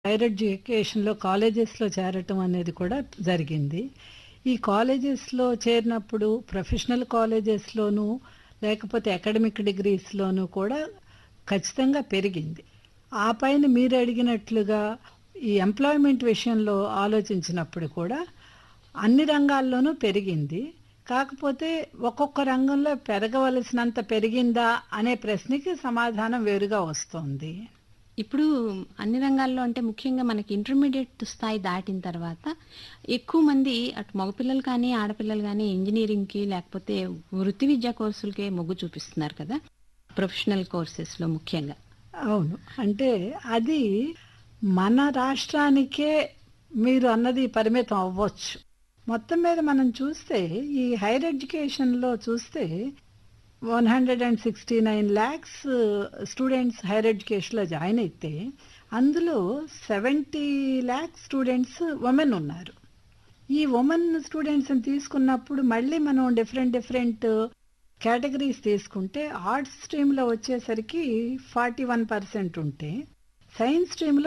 Hire ఎడ్యుకేషన్‌లో కాలేజెస్‌లో చేరటం అనేది కూడా జరిగింది. ఈ కాలేజెస్‌లో చేరినప్పుడు ప్రొఫెషనల్ కాలేజెస్‌లోనూ, లేకపోతే అకాడమిక్ డిగ్రీస్‌లోనూ కూడా ఖచ్చితంగా పెరిగింది. ఆ పైన మీరడిగినట్లుగా ఈ ఎంప్లాయ్‌మెంట్ విషయంలో ఆలోచించినప్పుడు కూడా అన్ని రంగాల్లోనూ పెరిగింది. కాకపోతే ఒక్కొక్క రంగంలో పెరగవలసినంత పెరిగిందా అనే ప్రశ్నకి సమాధానం వేరుగా వస్తోంది. ఇప్పుడు అన్ని రంగాల్లో అంటే ముఖ్యంగా మనకి ఇంటర్మీడియేట్ స్థాయి దాటిన తర్వాత ఎక్కువ మంది అటు మగపిల్లలు కానీ, ఆడపిల్లలు గానీ ఇంజినీరింగ్‌కి లేకపోతే వృత్తి విద్యా కోర్సులకే మొగ్గు చూపిస్తున్నారు కదా! ప్రొఫెషనల్ కోర్సెస్‌లో ముఖ్యంగా. అవును. అంటే అది మన రాష్ట్రానికే మీరు అన్నది పరిమితం అవ్వచ్చు. మొత్తం మీద మనం చూస్తే ఈ హైర్ ఎడ్యుకేషన్‌లో చూస్తే 169 లాక్స్ స్టూడెంట్స్ హైర్ ఎడ్యుకేషన్‌లో జాయిన్ అయితే అందులో 70 లాక్స్ స్టూడెంట్స్ వుమెన్ ఉన్నారు. ఈ వుమెన్ స్టూడెంట్స్‌ని తీసుకున్నప్పుడు మళ్ళీ మనం డిఫరెంట్ డిఫరెంట్ కేటగరీస్ తీసుకుంటే ఆర్ట్స్ స్ట్రీమ్‌లో వచ్చేసరికి 41% ఉంటే సైన్స్ స్ట్రీమ్‌లో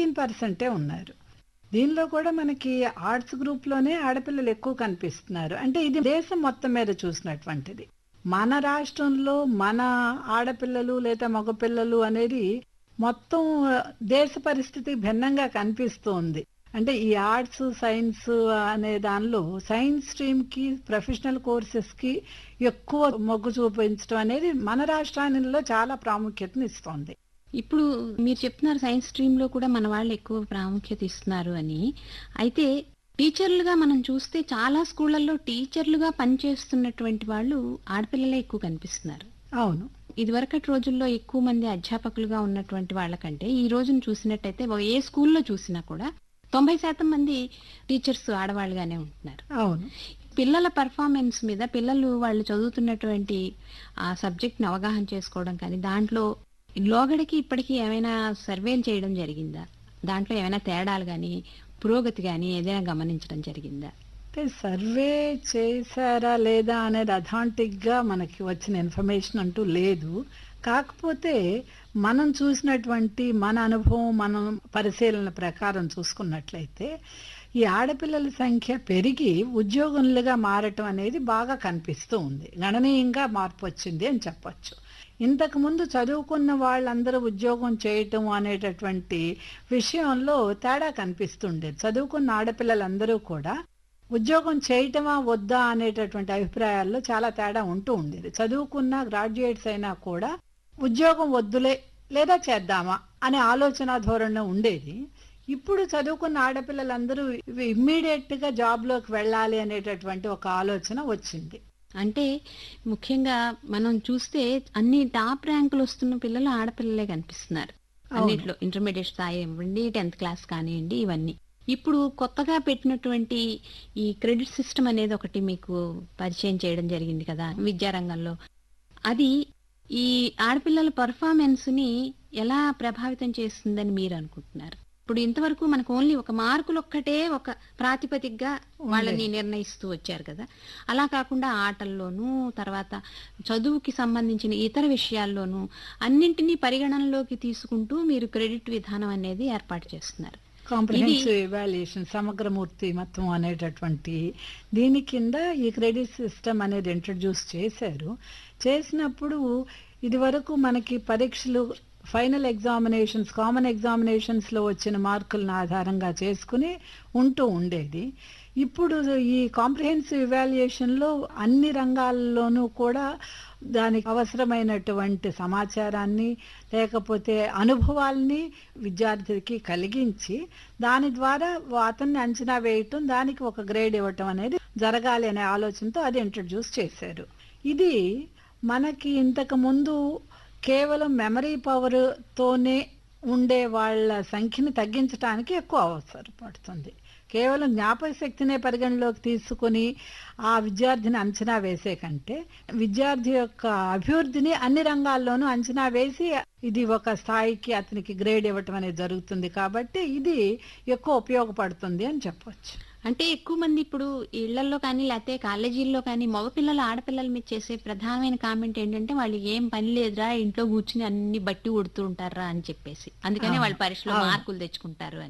19% ఉన్నారు. దీనిలో కూడా మనకి ఆర్ట్స్ గ్రూప్‌లోనే ఆడపిల్లలు ఎక్కువ కనిపిస్తున్నారు. అంటే ఇది దేశం మొత్తం మీద చూసినటువంటిది. మన రాష్ట్రంలో మన ఆడపిల్లలు లేదా మగపిల్లలు అనేది మొత్తం దేశ పరిస్థితి భిన్నంగా కనిపిస్తోంది. అంటే ఈ ఆర్ట్స్, సైన్స్ అనే దానిలో సైన్స్ స్ట్రీమ్‌కి, ప్రొఫెషనల్ కోర్సెస్‌కి ఎక్కువ మొగ్గు చూపించడం అనేది మన రాష్ట్రానిలో చాలా ప్రాముఖ్యతనిస్తోంది. ఇప్పుడు మీరు చెప్తున్నారు సైన్స్ స్ట్రీమ్‌లో కూడా మన వాళ్ళు ఎక్కువ ప్రాముఖ్యత ఇస్తున్నారు అని. అయితే టీచర్లుగా మనం చూస్తే చాలా స్కూళ్ళల్లో టీచర్లుగా పనిచేస్తున్నటువంటి వాళ్ళు ఆడపిల్లలే ఎక్కువ కనిపిస్తున్నారు. అవును. ఇదివరకటి రోజుల్లో ఎక్కువ మంది అధ్యాపకులుగా ఉన్నటువంటి వాళ్ళకంటే ఈ రోజున చూసినట్టయితే ఏ స్కూల్‌లో చూసినా కూడా 90% మంది టీచర్స్ ఆడవాళ్ళుగానే ఉంటున్నారు. అవును. పిల్లల పెర్ఫార్మెన్స్ మీద పిల్లలు వాళ్ళు చదువుతున్నటువంటి ఆ సబ్జెక్ట్‌ని అవగాహన చేసుకోవడం కానీ, దాంట్లో లోగడకి ఇప్పటికి ఏమైనా సర్వేలు చేయడం జరిగిందా? దాంట్లో ఏమైనా తేడాలు గానీ, పురోగతి గానీ ఏదైనా గమనించడం జరిగిందా? అంటే సర్వే చేశారా లేదా అనేది అథాంటిక్‌గా మనకి వచ్చిన ఇన్ఫర్మేషన్ అంటూ లేదు. కాకపోతే మనం చూసినటువంటి మన అనుభవం, మనం పరిశీలన ప్రకారం చూసుకున్నట్లయితే ఈ ఆడపిల్లల సంఖ్య పెరిగి ఉద్యోగులుగా మారటం అనేది బాగా కనిపిస్తూ ఉంది. గణనీయంగా మార్పొచ్చింది అని చెప్పొచ్చు. ఇంతకుముందు చదువుకున్న వాళ్ళందరూ ఉద్యోగం చేయటం అనేటటువంటి విషయంలో తేడా కనిపిస్తుండేది. చదువుకున్న ఆడపిల్లలందరూ కూడా ఉద్యోగం చేయటమా వద్దా అనేటటువంటి అభిప్రాయాల్లో చాలా తేడా ఉంటూ ఉండేది. చదువుకున్న గ్రాడ్యుయేట్స్ అయినా కూడా ఉద్యోగం వద్దులే లేదా చేద్దామా అనే ఆలోచన ధోరణిలో ఉండేది. ఇప్పుడు చదువుకున్న ఆడపిల్లలందరూ ఇమ్మీడియేట్‌గా జాబ్‌లోకి వెళ్ళాలి అనేటటువంటి ఒక ఆలోచన వచ్చింది. అంటే ముఖ్యంగా మనం చూస్తే అన్ని టాప్ ర్యాంకులు వస్తున్న పిల్లలు ఆడపిల్లలే కనిపిస్తున్నారు. అవును. అన్నిట్లో ఇంటర్మీడియేట్ స్థాయి ఇవ్వండి, 10థ్ క్లాస్ కానియండి ఇవన్నీ. ఇప్పుడు కొత్తగా పెట్టినటువంటి ఈ క్రెడిట్ సిస్టమ్ అనేది ఒకటి మీకు పరిచయం చేయడం జరిగింది కదా! విద్యారంగంలో. అది ఈ ఆడపిల్లల పెర్ఫార్మెన్స్‌ని ఎలా ప్రభావితం చేస్తుందని మీరు అనుకుంటున్నారు? ఇప్పుడు ఇంతవరకు మనకు ఓన్లీ ఒక మార్కులొక్కటే ఒక ప్రాతిపదికగా వాళ్ళని ఉండేది. నిర్ణయిస్తూ వచ్చారు కదా! అలా కాకుండా ఆటల్లోనూ, తర్వాత చదువుకి సంబంధించిన ఇతర విషయాల్లోనూ అన్నింటినీ పరిగణనలోకి తీసుకుంటూ మీరు క్రెడిట్ విధానం అనేది ఏర్పాటు చేస్తున్నారు. ఇది కాంప్రిహెన్సివ్ ఎవాల్యుయేషన్ సమగ్రమూర్తి మొత్తం అనేటటువంటి దీని కింద ఈ క్రెడిట్ సిస్టమ్ అనేది ఇంట్రడ్యూస్ చేశారు. చేసినప్పుడు ఇదివరకు మనకి పరీక్షలు ఫైనల్ ఎగ్జామినేషన్స్, కామన్ ఎగ్జామినేషన్స్‌లో వచ్చిన మార్కులను ఆధారంగా చేసుకుని ఉంటూ ఉండేది. ఇప్పుడు ఈ కాంప్రిహెన్సివ్ ఎవాల్యుయేషన్‌లో అన్ని రంగాల్లోనూ కూడా దానికి అవసరమైనటువంటి సమాచారాన్ని, లేకపోతే అనుభవాల్ని విద్యార్థికి కలిగించి దాని ద్వారా అతన్ని అంచనా వేయటం, దానికి ఒక గ్రేడ్ ఇవ్వటం అనేది జరగాలి అనే ఆలోచనతో అది ఇంట్రడ్యూస్ చేశారు. ఇది మనకి ఇంతకుముందు కేవలం మెమరీ పవర్‌తోనే ఉండే వాళ్ళ సంఖ్యని తగ్గించటానికి ఎక్కువ అవసరపడుతుంది. కేవలం జ్ఞాపకశక్తినే పరిగణలోకి తీసుకొని ఆ విద్యార్థిని అంచనా వేసే కంటే, విద్యార్థి యొక్క అభివృద్ధిని అన్ని రంగాల్లోనూ అంచనా వేసి ఇది ఒక స్థాయికి అతనికి గ్రేడ్ ఇవ్వటం అనేది జరుగుతుంది కాబట్టి ఇది ఎక్కువ ఉపయోగపడుతుంది అని చెప్పొచ్చు. అంటే ఎక్కువ మంది ఇప్పుడు ఇళ్లల్లో కానీ, లేతే కాలేజీల్లో కానీ మగపిల్లలు, ఆడపిల్లల మీద చేసే ప్రధానమైన కామెంట్ ఏంటంటే వాళ్ళకి ఏం పని లేదురా ఇంట్లో కూర్చుని అన్ని బట్టి కొడుతూ ఉంటారురా అని చెప్పేసి. అందుకనే అవును. వాళ్ళు పరీక్షలో అవును. మార్కులు తెచ్చుకుంటారు అని.